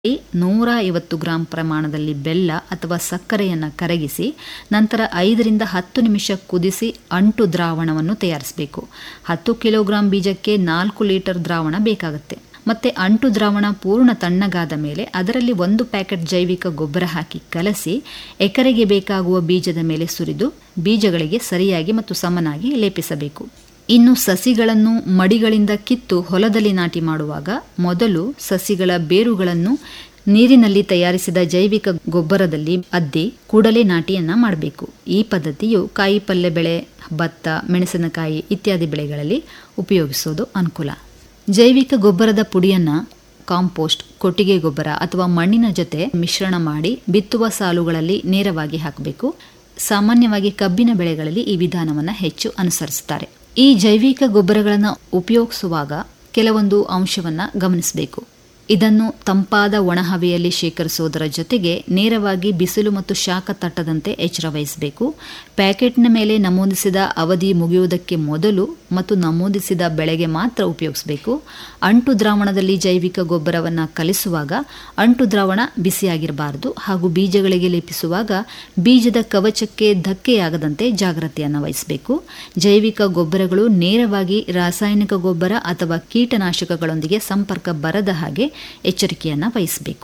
ನೂರ ಐವತ್ತು ಗ್ರಾಂ ಪ್ರಮಾಣದಲ್ಲಿ ಬೆಲ್ಲ ಅಥವಾ ಸಕ್ಕರೆಯನ್ನು ಕರಗಿಸಿ ನಂತರ ಐದರಿಂದ ಹತ್ತು ನಿಮಿಷ ಕುದಿಸಿ ಅಂಟು ದ್ರಾವಣವನ್ನು ತಯಾರಿಸಬೇಕು ಹತ್ತು ಕಿಲೋಗ್ರಾಂ ಬೀಜಕ್ಕೆ ನಾಲ್ಕು ಲೀಟರ್ ದ್ರಾವಣ ಬೇಕಾಗುತ್ತೆ ಮತ್ತೆ ಅಂಟು ದ್ರಾವಣ ಪೂರ್ಣ ತಣ್ಣಗಾದ ಮೇಲೆ ಅದರಲ್ಲಿ ಒಂದು ಪ್ಯಾಕೆಟ್ ಜೈವಿಕ ಗೊಬ್ಬರ ಹಾಕಿ ಕಲಸಿ ಎಕರೆಗೆ ಬೇಕಾಗುವ ಬೀಜದ ಮೇಲೆ ಸುರಿದು ಬೀಜಗಳಿಗೆ ಸರಿಯಾಗಿ ಮತ್ತು ಸಮನಾಗಿ ಲೇಪಿಸಬೇಕು ಇನ್ನು ಸಸಿಗಳನ್ನು ಮಡಿಗಳಿಂದ ಕಿತ್ತು ಹೊಲದಲ್ಲಿ ನಾಟಿ ಮಾಡುವಾಗ ಮೊದಲು ಸಸಿಗಳ ಬೇರುಗಳನ್ನು ನೀರಿನಲ್ಲಿ ತಯಾರಿಸಿದ ಜೈವಿಕ ಗೊಬ್ಬರದಲ್ಲಿ ಅದ್ದಿ ಕೂಡಲೇ ನಾಟಿಯನ್ನ ಮಾಡಬೇಕು ಈ ಪದ್ಧತಿಯು ಕಾಯಿ ಪಲ್ಯ ಬೆಳೆ ಭತ್ತ ಮೆಣಸಿನಕಾಯಿ ಇತ್ಯಾದಿ ಬೆಳೆಗಳಲ್ಲಿ ಉಪಯೋಗಿಸೋದು ಅನುಕೂಲ ಜೈವಿಕ ಗೊಬ್ಬರದ ಪುಡಿಯನ್ನ ಕಾಂಪೋಸ್ಟ್ ಕೊಟ್ಟಿಗೆ ಗೊಬ್ಬರ ಅಥವಾ ಮಣ್ಣಿನ ಜೊತೆ ಮಿಶ್ರಣ ಮಾಡಿ ಬಿತ್ತುವ ಸಾಲುಗಳಲ್ಲಿ ನೇರವಾಗಿ ಹಾಕಬೇಕು ಸಾಮಾನ್ಯವಾಗಿ ಕಬ್ಬಿನ ಬೆಳೆಗಳಲ್ಲಿ ಈ ವಿಧಾನವನ್ನು ಹೆಚ್ಚು ಅನುಸರಿಸುತ್ತಾರೆ ಈ ಜೈವಿಕ ಗೊಬ್ಬರಗಳನ್ನು ಉಪಯೋಗಿಸುವಾಗ ಕೆಲವೊಂದು ಅಂಶವನ್ನು ಗಮನಿಸಬೇಕು ಇದನ್ನು ತಂಪಾದ ಒಣಹವೆಯಲ್ಲಿ ಶೇಖರಿಸುವುದರ ಜೊತೆಗೆ ನೇರವಾಗಿ ಬಿಸಿಲು ಮತ್ತು ಶಾಖ ತಟ್ಟದಂತೆ ಎಚ್ಚರ ವಹಿಸಬೇಕು ಪ್ಯಾಕೆಟ್ನ ಮೇಲೆ ನಮೂದಿಸಿದ ಅವಧಿ ಮುಗಿಯುವುದಕ್ಕೆ ಮೊದಲು ಮತ್ತು ನಮೂದಿಸಿದ ಬೆಳೆಗೆ ಮಾತ್ರ ಉಪಯೋಗಿಸಬೇಕು ಅಂಟು ದ್ರಾವಣದಲ್ಲಿ ಜೈವಿಕ ಗೊಬ್ಬರವನ್ನು ಕಲಿಸುವಾಗ ಅಂಟು ದ್ರಾವಣ ಬಿಸಿಯಾಗಿರಬಾರದು ಹಾಗೂ ಬೀಜಗಳಿಗೆ ಲೇಪಿಸುವಾಗ ಬೀಜದ ಕವಚಕ್ಕೆ ಧಕ್ಕೆಯಾಗದಂತೆ ಜಾಗ್ರತೆಯನ್ನು ವಹಿಸಬೇಕು ಜೈವಿಕ ಗೊಬ್ಬರಗಳು ನೇರವಾಗಿ ರಾಸಾಯನಿಕ ಗೊಬ್ಬರ ಅಥವಾ ಕೀಟನಾಶಕಗಳೊಂದಿಗೆ ಸಂಪರ್ಕ ಬರದ ಹಾಗೆ ಎಚ್ಚರಿಕೆಯನ್ನು ವಹಿಸಬೇಕು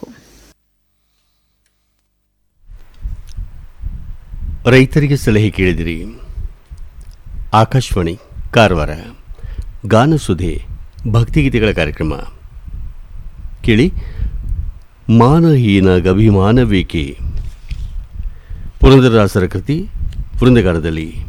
ರೈತರಿಗೆ ಸಲಹೆ ಕೇಳಿದಿರಿ ಆಕಾಶವಾಣಿ ಕಾರವಾರ ಗಾನಸುಧೆ ಭಕ್ತಿಗೀತೆಗಳ ಕಾರ್ಯಕ್ರಮ ಕೇಳಿ ಮಾನಹೀನ ಗಭಿಮಾನವೇಕೆ ಪುರಂದರದಾಸರ ಕೃತಿ ವೃಂದಗಾನದಲ್ಲಿ